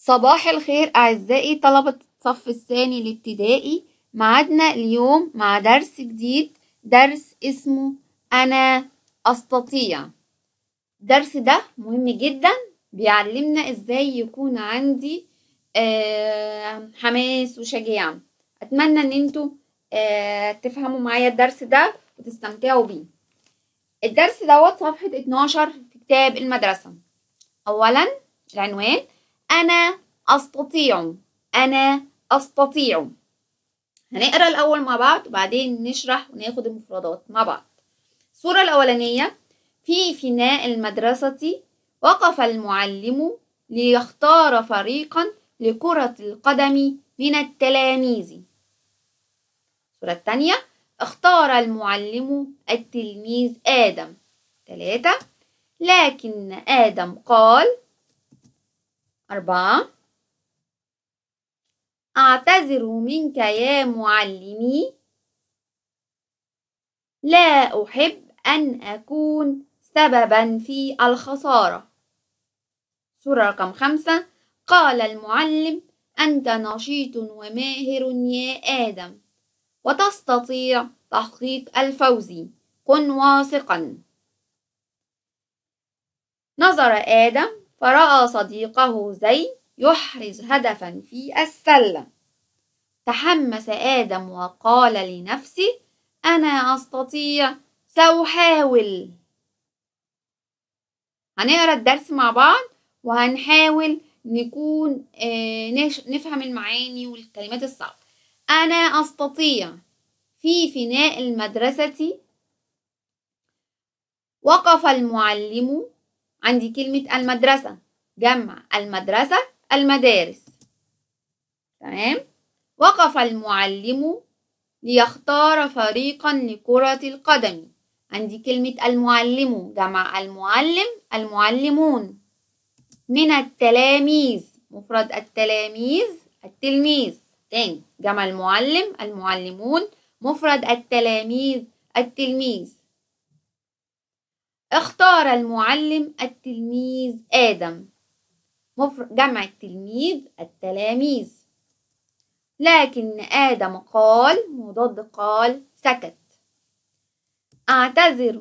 صباح الخير أعزائي طلبة الصف الثاني الابتدائي معادنا اليوم مع درس جديد درس اسمه أنا أستطيع الدرس ده مهم جدا بيعلمنا ازاي يكون عندي آه، حماس وشجاعة أتمنى إن انتوا آه، تفهموا معايا الدرس ده وتستمتعوا بيه الدرس دوت صفحة 12 في كتاب المدرسة أولا العنوان أنا أستطيع أنا أستطيع هنقرا الأول مع بعض وبعدين نشرح وناخد المفردات مع بعض الصورة الأولانية في فناء المدرسة وقف المعلم ليختار فريقا لكرة القدم من التلاميذ الصورة الثانية اختار المعلم التلميذ آدم ثلاثة لكن آدم قال أربعة أعتذر منك يا معلمي لا أحب أن أكون سببا في الخسارة سورة رقم خمسة قال المعلم أنت نشيط وماهر يا آدم وتستطيع تحقيق الفوز كن واثقا نظر آدم فرأى صديقه زي يحرز هدفا في السلة تحمس آدم وقال لنفسه أنا أستطيع سأحاول هنقرا الدرس مع بعض وهنحاول نكون آه نفهم المعاني والكلمات الصعبة أنا أستطيع في فناء المدرسة وقف المعلم عندي كلمة المدرسة جمع المدرسة المدارس تمام وقف المعلم ليختار فريقا لكرة القدم عندي كلمة المعلم جمع المعلم المعلمون من التلاميذ مفرد التلاميذ التلميذ تاني جمع المعلم المعلمون مفرد التلاميذ التلميذ اختار المعلم التلميذ آدم مفرد جمع التلميذ التلاميذ لكن آدم قال مضاد قال سكت أعتذر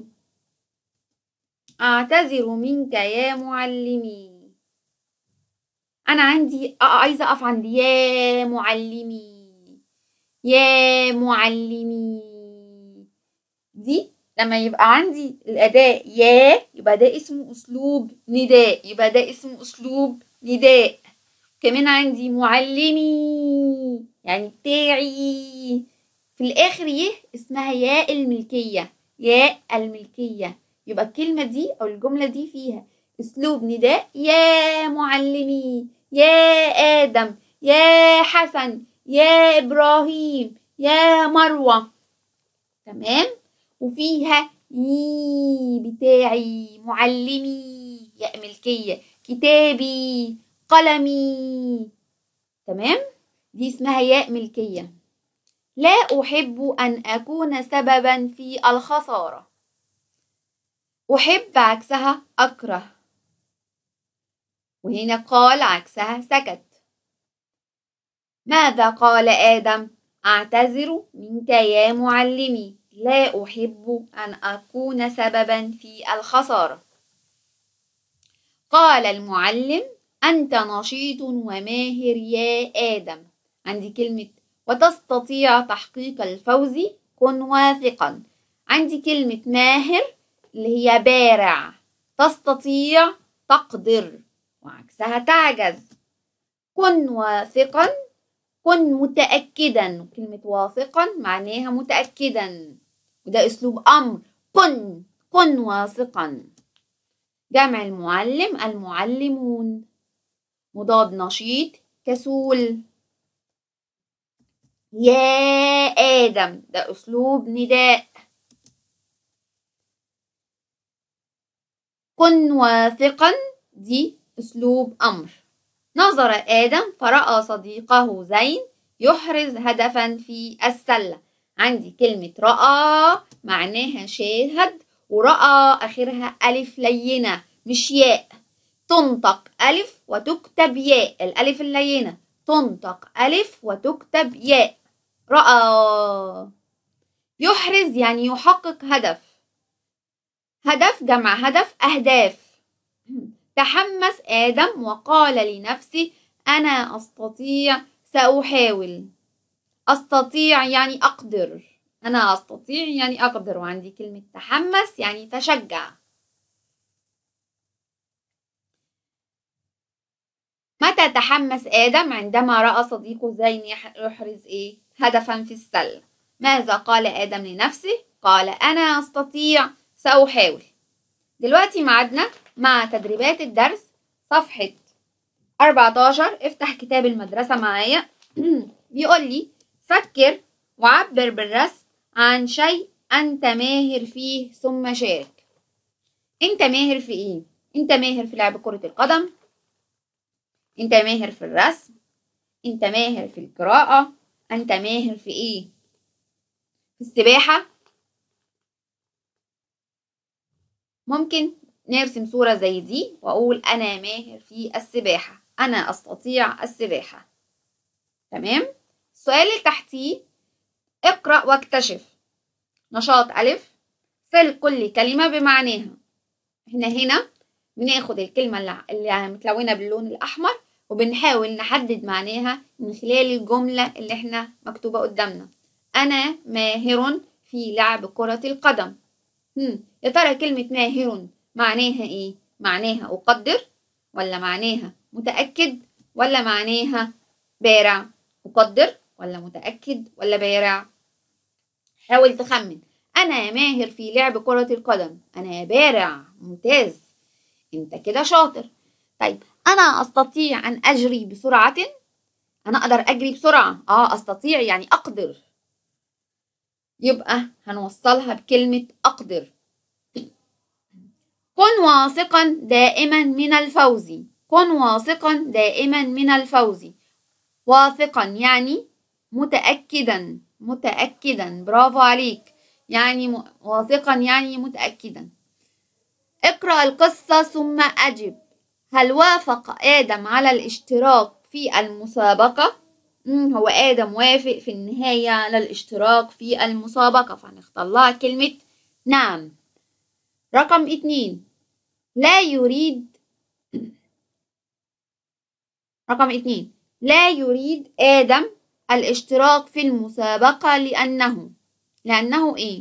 أعتذر منك يا معلمي أنا عندي عايزة أقف عند يا معلمي يا معلمي دي لما يبقى عندي الأداء يا يبقى ده اسمه أسلوب نداء يبقى ده اسمه أسلوب نداء كمان عندي معلمي يعني بتاعي في الآخر يه اسمها ياء الملكية ياء الملكية يبقى الكلمة دي أو الجملة دي فيها أسلوب نداء يا معلمي يا آدم يا حسن يا إبراهيم يا مروة تمام وفيها يي بتاعي معلمي ياء ملكية كتابي قلمي تمام دي اسمها ياء ملكية لا أحب أن أكون سببا في الخسارة أحب عكسها أكره وهنا قال عكسها سكت ماذا قال آدم أعتذر منك يا معلمي لا أحب أن أكون سببا في الخسارة قال المعلم أنت نشيط وماهر يا آدم عندي كلمة وتستطيع تحقيق الفوز كن واثقا عندي كلمة ماهر اللي هي بارع تستطيع تقدر وعكسها تعجز كن واثقا كن متأكدا كلمة واثقا معناها متأكدا وده أسلوب أمر كن كن واثقا جمع المعلم المعلمون مضاد نشيط كسول يا آدم ده أسلوب نداء كن واثقا دي أسلوب أمر نظر آدم فرأى صديقه زين يحرز هدفا في السلة عندي كلمة رأى معناها شاهد ورأى آخرها ألف لينة مش ياء تنطق ألف وتكتب ياء الألف اللينة تنطق ألف وتكتب ياء رأى يحرز يعني يحقق هدف هدف جمع هدف أهداف تحمس آدم وقال لنفسه أنا أستطيع سأحاول أستطيع يعني أقدر أنا أستطيع يعني أقدر وعندي كلمة تحمس يعني تشجع متى تحمس آدم عندما رأى صديقه زين يحرز إيه؟ هدفا في السلة ماذا قال آدم لنفسه؟ قال أنا أستطيع سأحاول دلوقتي معدنا مع تدريبات الدرس صفحة 14 افتح كتاب المدرسة معايا بيقول لي فكر وعبر بالرسم عن شيء أنت ماهر فيه ثم شارك أنت ماهر في إيه؟ أنت ماهر في لعب كرة القدم أنت ماهر في الرسم أنت ماهر في القراءة أنت ماهر في إيه؟ في السباحة ممكن نرسم صورة زي دي وأقول أنا ماهر في السباحة أنا أستطيع السباحة تمام السؤال اللي تحتيه اقرأ واكتشف نشاط ألف صل كل كلمة بمعناها احنا هنا بناخد الكلمة اللي متلونة باللون الأحمر وبنحاول نحدد معناها من خلال الجملة اللي احنا مكتوبة قدامنا أنا ماهر في لعب كرة القدم هم. يا ترى كلمة ماهر معناها إيه؟ معناها أقدر ولا معناها متأكد ولا معناها بارع أقدر ولا متأكد ولا بارع حاول تخمن أنا ماهر في لعب كرة القدم أنا بارع ممتاز أنت كده شاطر طيب أنا أستطيع أن أجري بسرعة أنا أقدر أجري بسرعة آه أستطيع يعني أقدر يبقى هنوصلها بكلمة أقدر كن واثقا دائما من الفوز كن واثقا دائما من الفوز واثقا يعني متأكدا متأكدا برافو عليك يعني م... واثقا يعني متأكدا اقرأ القصة ثم أجب هل وافق آدم على الاشتراك في المسابقة؟ مم هو آدم وافق في النهاية على الاشتراك في المسابقة فهنختار لها كلمة نعم رقم اتنين لا يريد رقم اتنين لا يريد آدم الاشتراك في المسابقة لأنه لأنه إيه؟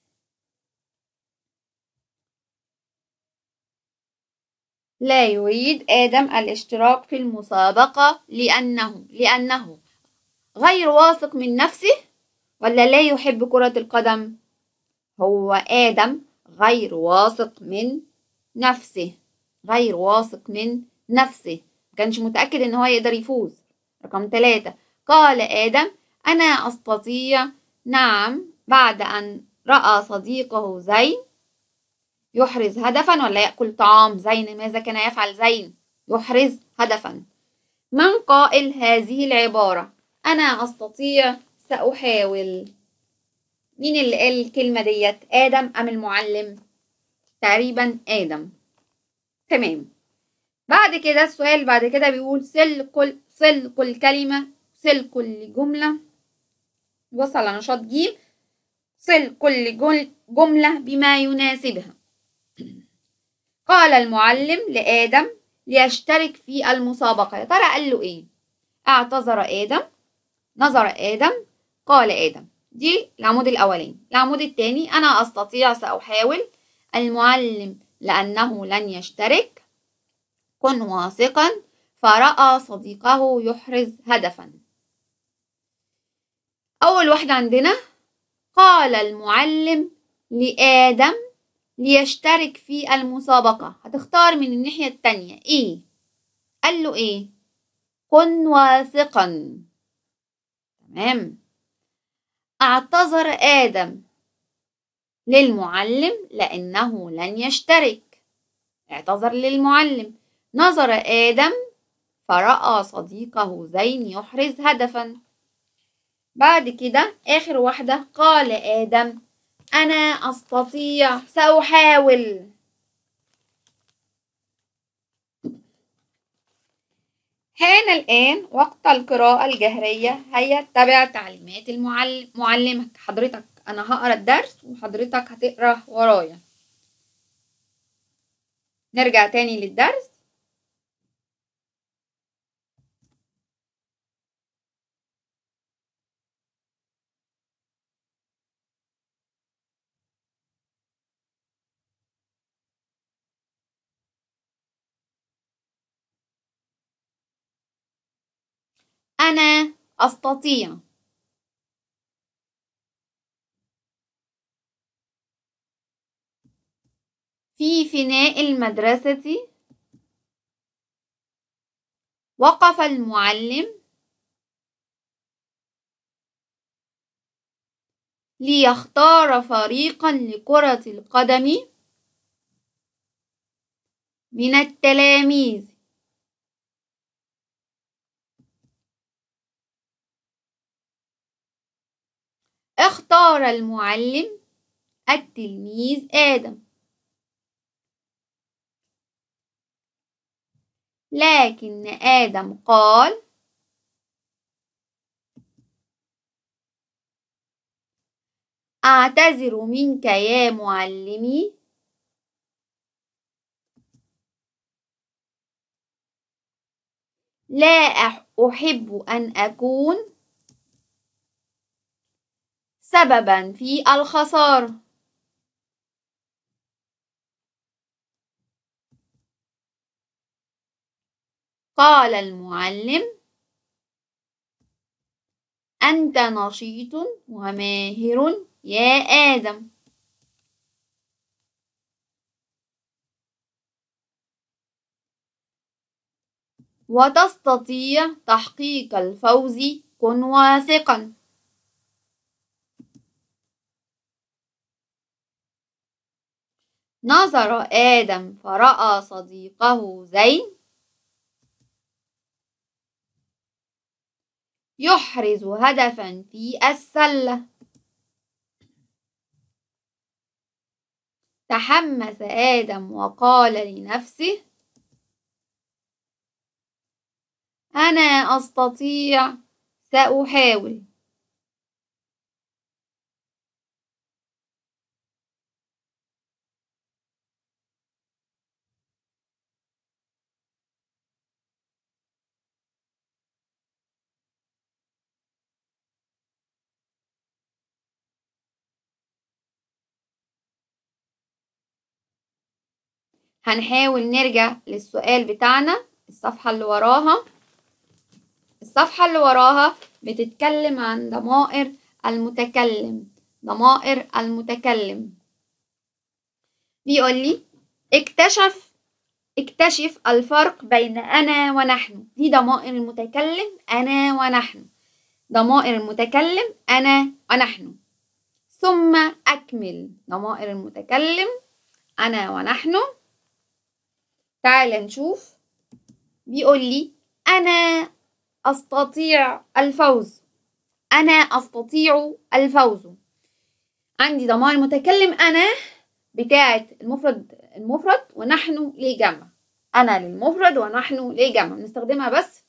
لا يريد آدم الاشتراك في المسابقة لأنه لأنه غير واثق من نفسه ولا لا يحب كرة القدم هو آدم غير واثق من نفسه غير واثق من نفسه كانش متأكد ان هو يقدر يفوز رقم ثلاثة قال آدم أنا أستطيع نعم بعد أن رأى صديقه زين يحرز هدفا ولا يأكل طعام زين ماذا كان يفعل زين يحرز هدفا من قائل هذه العبارة أنا أستطيع سأحاول مين اللي قال الكلمة ديت آدم أم المعلم تقريبا آدم تمام بعد كده السؤال بعد كده بيقول سل كل سل كل كلمة سل كل جملة بص على نشاط جيم سل كل جملة بما يناسبها قال المعلم لآدم ليشترك في المسابقة يا ترى قال له إيه اعتذر آدم نظر آدم قال آدم دي العمود الأولاني العمود الثاني أنا أستطيع سأحاول المعلم لأنه لن يشترك كن واثقا فرأى صديقه يحرز هدفا أول واحدة عندنا قال المعلم لآدم ليشترك في المسابقة هتختار من الناحية التانية إيه قال له إيه كن واثقا تمام اعتذر آدم للمعلم لأنه لن يشترك اعتذر للمعلم نظر آدم فرأى صديقه زين يحرز هدفا بعد كده آخر واحدة قال آدم أنا أستطيع سأحاول حان الآن وقت القراءة الجهرية هيا اتبع تعليمات المعلم معلمك حضرتك أنا هقرا الدرس وحضرتك هتقرا ورايا نرجع تاني للدرس أنا أستطيع في فناء المدرسة وقف المعلم ليختار فريقا لكرة القدم من التلاميذ اختار المعلم التلميذ آدم لكن آدم قال أعتذر منك يا معلمي لا أحب أن أكون سببا في الخسارة قال المعلم أنت نشيط وماهر يا آدم وتستطيع تحقيق الفوز كن واثقا نظر آدم فرأى صديقه زين يحرز هدفا في السلة تحمس آدم وقال لنفسه أنا أستطيع سأحاول هنحاول نرجع للسؤال بتاعنا الصفحة اللي وراها الصفحة اللي وراها بتتكلم عن ضمائر المتكلم ضمائر المتكلم بيقول لي اكتشف اكتشف الفرق بين أنا ونحن دي ضمائر المتكلم أنا ونحن ضمائر المتكلم أنا ونحن ثم أكمل ضمائر المتكلم أنا ونحن تعال نشوف بيقول لي أنا أستطيع الفوز أنا أستطيع الفوز عندي ضمائر متكلم أنا بتاعة المفرد المفرد ونحن لجمع أنا للمفرد ونحن لجمع بنستخدمها بس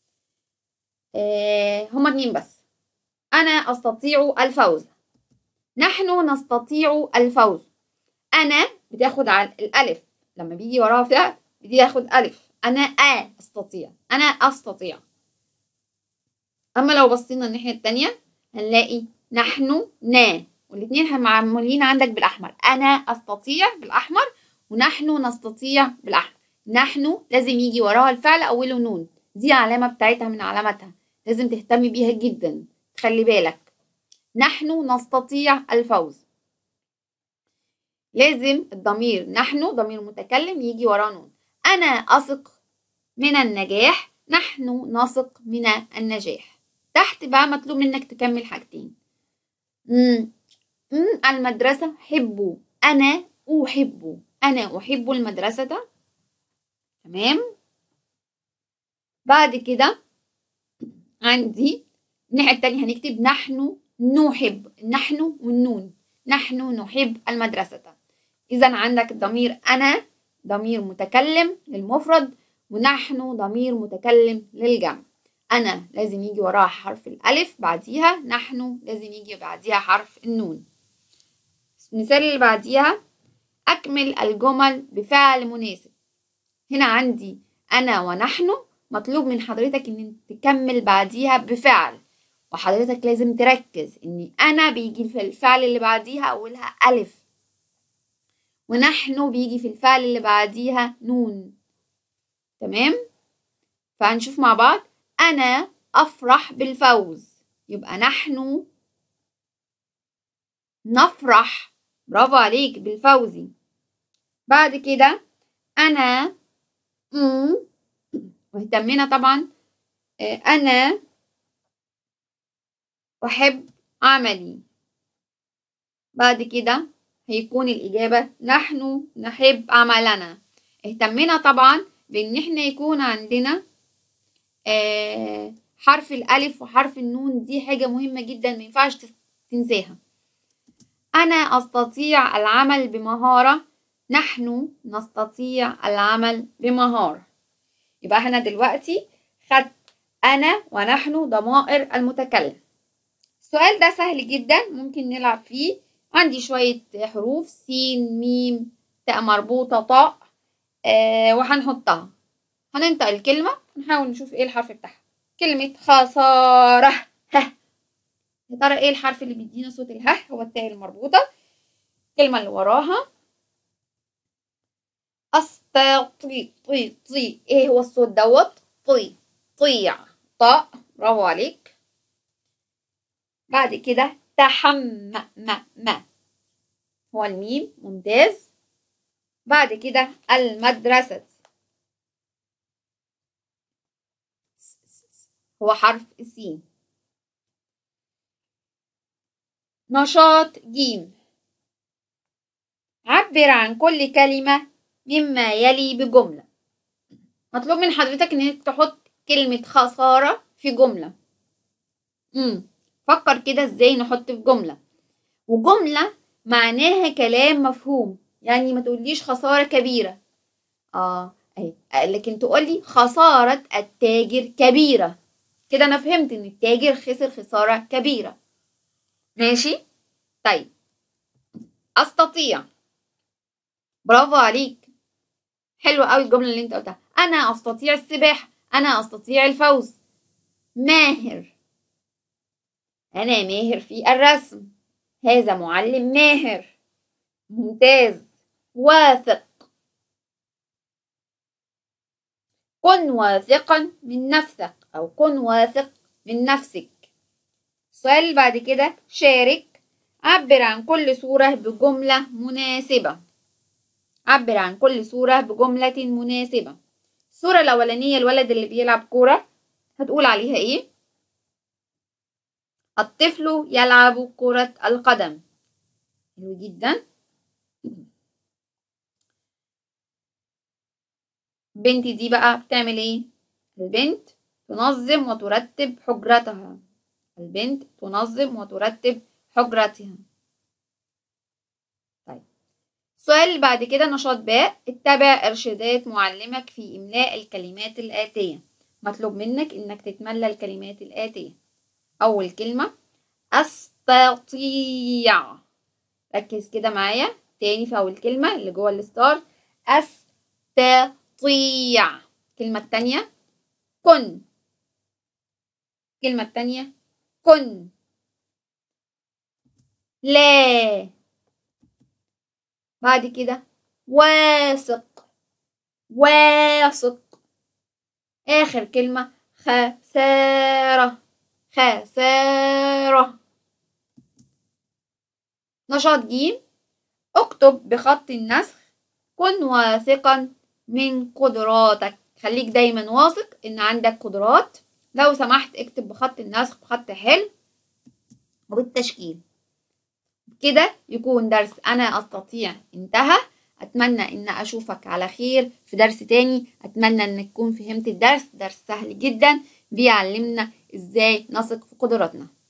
آه هما اتنين بس أنا أستطيع الفوز نحن نستطيع الفوز أنا بتاخد على الألف لما بيجي وراها فعل بيجي ياخد ألف أنا أ أستطيع أنا أستطيع أما لو بصينا الناحية التانية هنلاقي نحن نا والاتنين معمولين عندك بالأحمر أنا أستطيع بالأحمر ونحن نستطيع بالأحمر نحن لازم يجي وراها الفعل أوله نون دي علامة بتاعتها من علاماتها لازم تهتمي بيها جدا تخلي بالك نحن نستطيع الفوز لازم الضمير نحن ضمير متكلم يجي وراه نون أنا أثق من النجاح نحن نثق من النجاح تحت بقى مطلوب منك تكمل حاجتين مم. مم. المدرسة حبوا أنا أحب أنا أحب المدرسة تمام بعد كده عندي الناحية التانية هنكتب نحن نحب نحن والنون نحن نحب المدرسة إذا عندك الضمير أنا ضمير متكلم للمفرد ونحن ضمير متكلم للجمع أنا لازم يجي وراها حرف الألف بعديها نحن لازم يجي بعديها حرف النون المثال اللي بعديها أكمل الجمل بفعل مناسب هنا عندي أنا ونحن مطلوب من حضرتك إن تكمل بعديها بفعل وحضرتك لازم تركز إن أنا بيجي في الفعل اللي بعديها أولها ألف ونحن بيجي في الفعل اللي بعديها نون تمام فهنشوف مع بعض أنا أفرح بالفوز يبقى نحن نفرح برافو عليك بالفوز بعد كده أنا م واهتمنا طبعا أنا أحب عملي بعد كده هيكون الإجابة نحن نحب عملنا اهتمنا طبعا بإن احنا يكون عندنا آه حرف الألف وحرف النون دي حاجة مهمة جدا ما ينفعش تنساها أنا أستطيع العمل بمهارة نحن نستطيع العمل بمهارة يبقى احنا دلوقتي خدت أنا ونحن ضمائر المتكلم السؤال ده سهل جدا ممكن نلعب فيه عندي شوية حروف سين ميم تاء مربوطة طاء آه وهنحطها هننطق الكلمة نحاول نشوف ايه الحرف بتاعها كلمة خسارة ها يا ترى ايه الحرف اللي بيدينا صوت اله هو التاء المربوطة الكلمة اللي وراها أستطيع طي طي ايه هو الصوت دوت طي طيع طاء برافو عليك بعد كده تحم ما ما هو الميم ممتاز بعد كده المدرسة هو حرف السين نشاط جيم عبر عن كل كلمة مما يلي بجملة مطلوب من حضرتك انك تحط كلمة خسارة في جملة امم فكر كده ازاي نحط في جملة وجملة معناها كلام مفهوم يعني ما تقوليش خسارة كبيرة اه اهي لكن تقولي خسارة التاجر كبيرة كده انا فهمت ان التاجر خسر خسارة كبيرة ماشي طيب استطيع برافو عليك حلوة قوي الجملة اللي انت قلتها انا استطيع السباحة انا استطيع الفوز ماهر انا ماهر في الرسم هذا معلم ماهر ممتاز واثق كن واثقا من نفسك أو كن واثق من نفسك السؤال اللي بعد كده شارك عبر عن كل صورة بجملة مناسبة عبر عن كل صورة بجملة مناسبة الصورة الأولانية الولد اللي بيلعب كورة هتقول عليها إيه؟ الطفل يلعب كرة القدم حلو جدا البنت دي بقى بتعمل ايه البنت تنظم وترتب حجرتها البنت تنظم وترتب حجرتها طيب السؤال اللي بعد كده نشاط باء اتبع ارشادات معلمك في املاء الكلمات الاتيه مطلوب منك انك تتملى الكلمات الاتيه اول كلمه استطيع ركز كده معايا تاني في اول كلمه اللي جوه الستار استطيع الكلمه التانية كن الكلمه التانية كن لا بعد كده واثق واثق آخر كلمة خسارة خسارة نشاط جيم اكتب بخط النسخ كن واثقا من قدراتك خليك دايما واثق ان عندك قدرات لو سمحت اكتب بخط النسخ بخط حلو وبالتشكيل كده يكون درس انا استطيع انتهى اتمنى ان اشوفك على خير في درس تاني اتمنى انك تكون فهمت الدرس درس سهل جدا بيعلمنا ازاي نثق في قدراتنا